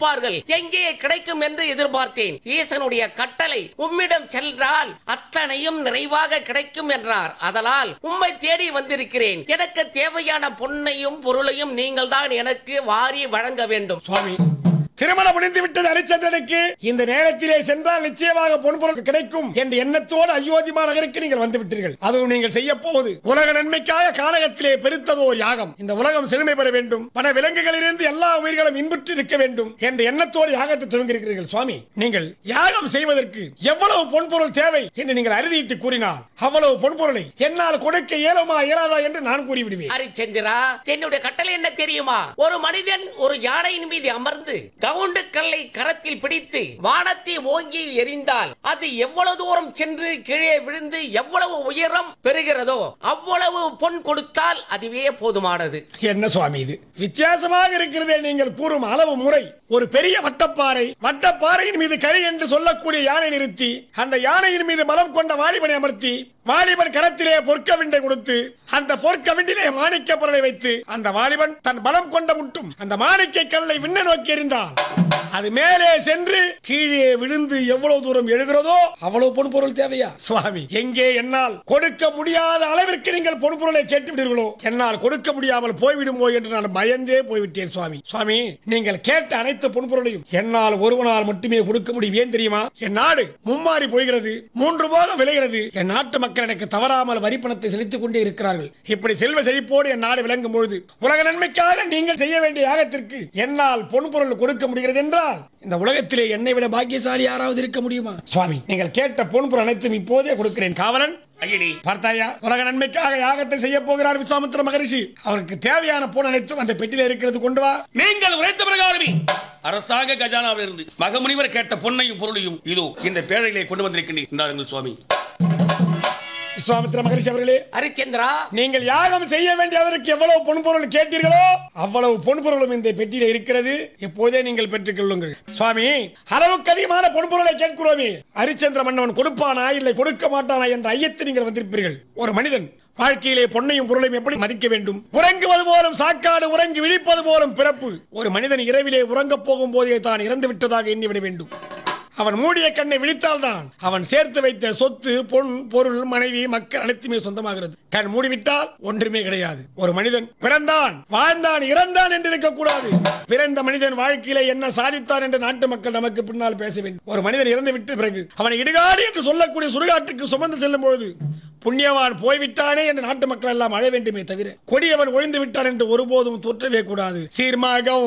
கொடுப்பார்கள் எங்கே கிடைக்கும் என்று எதிர்பார்த்தேன் ஈசனுடைய கட்டளை உம்மிடம் சென்றால் அத்தனையும் நிறைவாக கிடைக்கும் என்றார் அதனால் உம்மை தேடி வந்திருக்கிறேன் எனக்கு தேவையான பொன்னையும் பொருளையும் நீங்கள் தான் எனக்கு வாரி வழங்க வேண்டும் சுவாமி திருமணம் முடிந்து விட்டது ஹரிச்சந்திரனுக்கு இந்த நேரத்திலே சென்றால் நிச்சயமாக பொன்பொருள் கிடைக்கும் என்ற எண்ணத்தோடு அயோத்தி மாநகருக்கு நீங்கள் வந்து விட்டீர்கள் அதுவும் நீங்கள் செய்ய போவது உலக நன்மைக்காக கானகத்திலே பெருத்ததோர் யாகம் இந்த உலகம் செழுமை பெற வேண்டும் பல விலங்குகளிலிருந்து எல்லா உயிர்களும் இன்புற்று இருக்க வேண்டும் என்ற எண்ணத்தோடு யாகத்தை துவங்கியிருக்கிறீர்கள் சுவாமி நீங்கள் யாகம் செய்வதற்கு எவ்வளவு பொன்பொருள் தேவை என்று நீங்கள் அறுதியிட்டு கூறினால் அவ்வளவு பொன்பொருளை என்னால் கொடுக்க இயலுமா இயலாதா என்று நான் கூறிவிடுவேன் ஹரிச்சந்திரா என்னுடைய கட்டளை என்ன தெரியுமா ஒரு மனிதன் ஒரு யானையின் மீது அமர்ந்து கவுண்டு கல்லை கரத்தில் பிடித்து வானத்தை ஓங்கி எறிந்தால் அது எவ்வளவு தூரம் சென்று கீழே விழுந்து எவ்வளவு உயரம் பெறுகிறதோ அவ்வளவு பொன் கொடுத்தால் அதுவே போதுமானது என்ன சுவாமி இது வித்தியாசமாக இருக்கிறதே நீங்கள் கூறும் அளவு முறை ஒரு பெரிய வட்டப்பாறை வட்டப்பாறையின் மீது கரி என்று சொல்லக்கூடிய யானை நிறுத்தி அந்த யானையின் மீது பலம் கொண்ட வாலிபனை அமர்த்தி வாலிபன் கரத்திலே பொற்கவிண்டை கொடுத்து அந்த பொற்கவிண்டிலே மாணிக்க பொருளை வைத்து அந்த வாலிபன் தன் பலம் கொண்ட முட்டும் அந்த மாணிக்க கல்லை விண்ண நோக்கி எறிந்தால் அது மேலே சென்று கீழே விழுந்து எவ்வளவு தூரம் எழுகிறதோ அவ்வளவு பொன் பொருள் தேவையா சுவாமி எங்கே என்னால் கொடுக்க முடியாத அளவிற்கு நீங்கள் பொன் பொருளை கேட்டு விடுவீர்களோ என்னால் கொடுக்க முடியாமல் போய்விடுமோ என்று நான் பயந்தே போய்விட்டேன் சுவாமி சுவாமி நீங்கள் கேட்ட அனைத்து பொன் பொருளையும் என்னால் ஒருவனால் மட்டுமே கொடுக்க முடியும் ஏன் தெரியுமா என் நாடு மும்மாறி போகிறது மூன்று போகம் விளைகிறது என் நாட்டு மக்கள் எனக்கு தவறாமல் வரி பணத்தை செலுத்திக் கொண்டே இருக்கிறார்கள் இப்படி செல்வ செழிப்போடு என் நாடு விளங்கும் பொழுது உலக நன்மைக்காக நீங்கள் செய்ய வேண்டிய யாகத்திற்கு என்னால் பொன் பொருள் கொடுக்க முடிகிறது என்றால் இந்த உலகத்திலே என்னை விட பாக்கியசாலி யாராவது இருக்க முடியுமா சுவாமி நீங்கள் கேட்ட பொன் பொருள் அனைத்தும் இப்போதே கொடுக்கிறேன் காவலன் ஐயனி பார்த்தாயா உலக நன்மைக்காக யாகத்தை செய்ய போகிறார் விஸ்வாமித்திர மகரிஷி அவருக்கு தேவையான பொன் அனைத்தும் அந்த பெட்டியில இருக்கிறது கொண்டு வா நீங்கள் உரைத்த பிரகாரமே அரசாங்க கஜானாவிலிருந்து மகமுனிவர் கேட்ட பொன்னையும் பொருளையும் இதோ இந்த பேழையிலே கொண்டு வந்திருக்கின்றேன் இந்தாருங்கள் சுவாமி விஸ்வாமித்திர மகரிஷி அவர்களே ஹரிச்சந்திரா நீங்கள் யாகம் செய்ய வேண்டியதற்கு எவ்வளவு பொன்பொருள் கேட்டீர்களோ அவ்வளவு பொன்பொருளும் இந்த பெட்டியில இருக்கிறது இப்போதே நீங்கள் பெற்றுக் கொள்ளுங்கள் சுவாமி அளவுக்கு அதிகமான பொன்பொருளை கேட்கிறோமே ஹரிச்சந்திர மன்னவன் கொடுப்பானா இல்லை கொடுக்க மாட்டானா என்ற ஐயத்தை நீங்கள் வந்திருப்பீர்கள் ஒரு மனிதன் வாழ்க்கையிலே பொன்னையும் பொருளையும் எப்படி மதிக்க வேண்டும் உறங்குவது போலும் சாக்காடு உறங்கி விழிப்பது போலும் பிறப்பு ஒரு மனிதன் இரவிலே உறங்கப் போகும் போதே தான் இறந்து விட்டதாக எண்ணிவிட வேண்டும் அவன் மூடிய கண்ணை விழித்தால்தான் அவன் சேர்த்து வைத்த சொத்து பொன் பொருள் மனைவி மக்கள் அனைத்துமே சொந்தமாகிறது கண் மூடிவிட்டால் ஒன்றுமே கிடையாது ஒரு மனிதன் பிறந்தான் வாழ்ந்தான் இறந்தான் என்று இருக்கக்கூடாது பிறந்த மனிதன் வாழ்க்கையில என்ன சாதித்தான் என்று நாட்டு மக்கள் நமக்கு பின்னால் பேச வேண்டும் ஒரு மனிதன் இறந்து விட்ட பிறகு அவனை இடுகாடு என்று சொல்லக்கூடிய சுடுகாட்டுக்கு சுமந்து செல்லும் பொழுது புண்ணியவான் போய்விட்டானே என்று நாட்டு மக்கள் எல்லாம் அழ வேண்டுமே தவிர கொடியவன் ஒழிந்து விட்டான் என்று ஒருபோதும் தோற்றவே கூடாது சீர்மாக